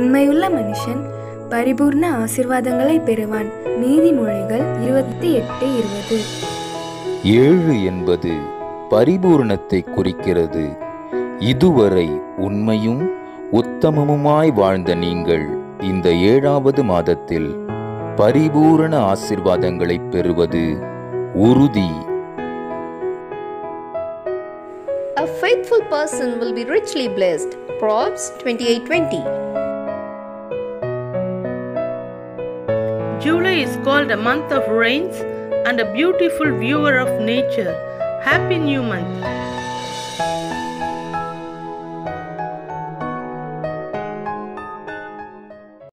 உண்மையுள்ள மனுஷன் பரிபூர்ண ஆசிர்வாதங்களை பெறுவான் நீதிமொழிகள் இருபத்தி எட்டு இருபது ஏழு என்பது பரிபூரணத்தை குறிக்கிறது இதுவரை உண்மையும் உத்தமமுமாய் வாழ்ந்த நீங்கள் இந்த ஏழாவது மாதத்தில் பரிபூரண ஆசிர்வாதங்களை பெறுவது உறுதி A faithful person will be richly blessed. Proverbs 28:20. July is called a month of rains and a beautiful viewer of nature. Happy new month.